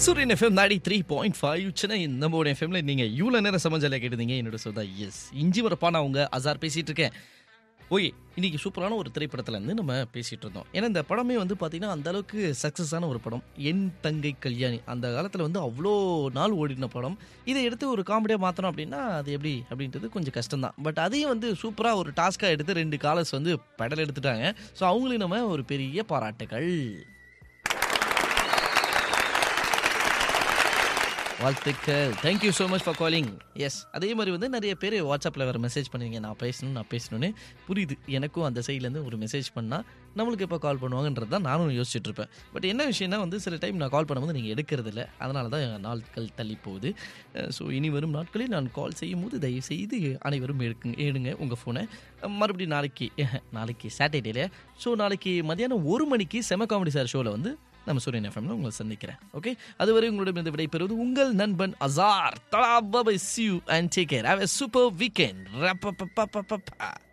சூரியன் எஃப்எம் நாடி three point five Chennai நம்மளோட எஃப்எம்ல நீங்க இவ்வளோ நேரம் சமஞ்சல கேட்டிருந்தீங்க என்னோட சொந்தா எஸ் இஞ்சி வரப்பா நான் உங்க அசார் பேசிட்டு இருக்கேன் ஓகே இன்னைக்கு சூப்பரான ஒரு திரைப்படத்துல இருந்து நம்ம பேசிட்டு இருந்தோம் ஏன்னா இந்த படமே வந்து பார்த்தீங்கன்னா அந்த அளவுக்கு சக்ஸஸான ஒரு படம் என் தங்கை கல்யாணி அந்த காலத்தில் வந்து அவ்வளோ நாள் ஓடின படம் இதை எடுத்து ஒரு காமெடியாக மாற்றணும் அப்படின்னா அது எப்படி அப்படின்றது கொஞ்சம் கஷ்டம்தான் பட் அதையும் வந்து சூப்பராக ஒரு டாஸ்க்காக எடுத்து ரெண்டு காலர்ஸ் வந்து பெடல் எடுத்துட்டாங்க ஸோ அவங்களையும் நம்ம ஒரு பெரிய பாராட்டுகள் வாழ்த்துக்கள் thank you so much for calling yes அதே மாதிரி வந்து நிறைய பேர் வாட்ஸ்அப்பில் வேறு மெசேஜ் பண்ணுவீங்க நான் பேசணும் நான் பேசணும்னு புரியுது எனக்கும் அந்த சைட்லேருந்து ஒரு மெசேஜ் பண்ணால் நம்மளுக்கு எப்போ கால் பண்ணுவாங்கன்றது தான் நானும் யோசிச்சுட்டு இருப்பேன் பட் என்ன விஷயம்னா வந்து சில டைம் நான் கால் பண்ணும்போது நீங்கள் எடுக்கிறதில்ல அதனால தான் நாட்கள் தள்ளி போகுது ஸோ இனி வரும் நாட்களில் நான் கால் செய்யும் போது தயவு செய்து அனைவரும் எடுக்குங்க எடுங்க உங்கள் ஃபோனை மறுபடியும் நாளைக்கு நாளைக்கு சாட்டர்டேல ஸோ நாளைக்கு மதியானம் ஒரு மணிக்கு செம காமெடி சார் ஷோவில் வந்து நம்ம சூரியன் எஃப்எம்ல உங்களை சந்திக்கிறேன் ஓகே அதுவரை உங்களிடம் விடை பெறுவது உங்கள் நண்பன் அசார் தலா bye see you and take care have a super weekend